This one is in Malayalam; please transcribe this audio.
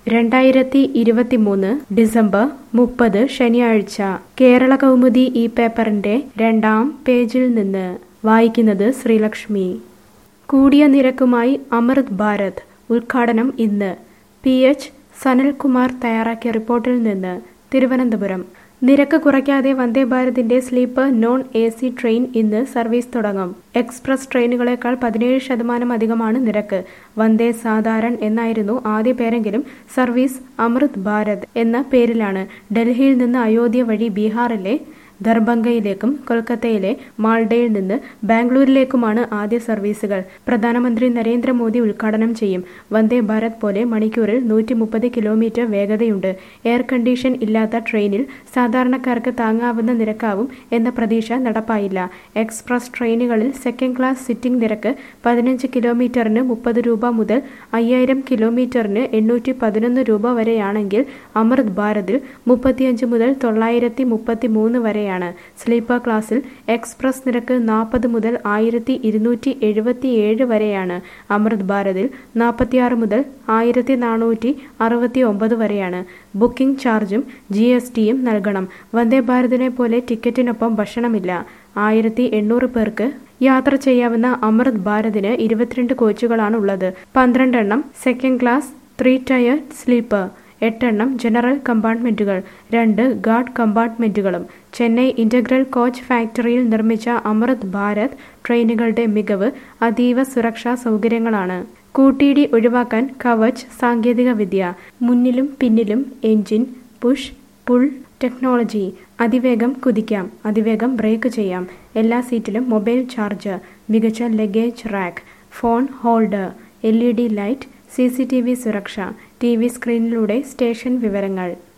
രണ്ടായിരത്തി ഇരുപത്തിമൂന്ന് ഡിസംബർ മുപ്പത് ശനിയാഴ്ച കേരള കൗമുദി ഈ പേപ്പറിന്റെ രണ്ടാം പേജിൽ നിന്ന് വായിക്കുന്നത് ശ്രീലക്ഷ്മി കൂടിയ നിരക്കുമായി അമൃത് ഭാരത് ഉദ്ഘാടനം ഇന്ന് പി എച്ച് സനൽകുമാർ തയ്യാറാക്കിയ റിപ്പോർട്ടിൽ നിന്ന് തിരുവനന്തപുരം നിരക്ക് കുറയ്ക്കാതെ വന്ദേ ഭാരതിന്റെ sleeper non A C train ഇന്ന് സർവീസ് തുടങ്ങും എക്സ്പ്രസ് ട്രെയിനുകളേക്കാൾ പതിനേഴ് ശതമാനം അധികമാണ് നിരക്ക് വന്ദേ സാധാരൺ എന്നായിരുന്നു ആദ്യ പേരെങ്കിലും സർവീസ് അമൃത് ഭാരത് എന്ന പേരിലാണ് ഡൽഹിയിൽ നിന്ന് അയോധ്യ വഴി ബീഹാറിലെ ദർഭംഗയിലേക്കും കൊൽക്കത്തയിലെ മാൾഡയിൽ നിന്ന് ബാംഗ്ലൂരിലേക്കുമാണ് ആദ്യ സർവീസുകൾ പ്രധാനമന്ത്രി നരേന്ദ്രമോദി ഉദ്ഘാടനം ചെയ്യും വന്ദേ ഭാരത് പോലെ മണിക്കൂറിൽ നൂറ്റി മുപ്പത് കിലോമീറ്റർ വേഗതയുണ്ട് എയർ കണ്ടീഷൻ ഇല്ലാത്ത ട്രെയിനിൽ സാധാരണക്കാർക്ക് താങ്ങാവുന്ന നിരക്കാവും എന്ന പ്രതീക്ഷ നടപ്പായില്ല എക്സ്പ്രസ് ട്രെയിനുകളിൽ സെക്കൻഡ് ക്ലാസ് സിറ്റിംഗ് നിരക്ക് പതിനഞ്ച് കിലോമീറ്ററിന് മുപ്പത് രൂപ മുതൽ അയ്യായിരം കിലോമീറ്ററിന് എണ്ണൂറ്റി പതിനൊന്ന് രൂപ വരെയാണെങ്കിൽ അമൃത് ഭാരതിൽ മുപ്പത്തിയഞ്ച് മുതൽ തൊള്ളായിരത്തി മുപ്പത്തി മൂന്ന് വരെയാണ് സ്ലീപ്പർ ക്ലാസ്സിൽ എക്സ്പ്രസ് നിരക്ക് നാൽപ്പത് മുതൽ ആയിരത്തി ഇരുന്നൂറ്റി എഴുപത്തി ഏഴ് വരെയാണ് അമൃത് ഭാരതിൽ നാൽപ്പത്തിയാറ് മുതൽ ആയിരത്തി നാനൂറ്റി അറുപത്തി ഒമ്പത് വരെയാണ് ബുക്കിംഗ് ചാർജും ജി എസ് ടിയും നൽകണം വന്ദേ ഭാരതിനെ പോലെ ടിക്കറ്റിനൊപ്പം ഭക്ഷണമില്ല ആയിരത്തി എണ്ണൂറ് പേർക്ക് യാത്ര ചെയ്യാവുന്ന അമൃത് ഭാരതിന് ഇരുപത്തിരണ്ട് കോച്ചുകളാണ് ഉള്ളത് പന്ത്രണ്ടെണ്ണം second class three tier sleeper എട്ടെണ്ണം ജനറൽ കമ്പാർട്ട്മെന്റുകൾ രണ്ട് ഗാർഡ് കമ്പാർട്ട്മെന്റുകളും ചെന്നൈ ഇന്റഗ്രൽ കോച്ച് ഫാക്ടറിയിൽ നിർമ്മിച്ച അമൃത് ഭാരത് ട്രെയിനുകളുടെ മികവ് അതീവ സുരക്ഷാ സൗകര്യങ്ങളാണ് കൂട്ടിയിടി ഒഴിവാക്കാൻ കവച് സാങ്കേതികവിദ്യ മുന്നിലും പിന്നിലും എഞ്ചിൻ പുഷ് പുൾ ടെക്നോളജി അതിവേഗം കുതിക്കാം അതിവേഗം ബ്രേക്ക് ചെയ്യാം എല്ലാ സീറ്റിലും മൊബൈൽ ചാർജർ മികച്ച luggage rack phone holder L E D light C C T V സുരക്ഷ ടി വി സ്ക്രീനിലൂടെ സ്റ്റേഷൻ വിവരങ്ങൾ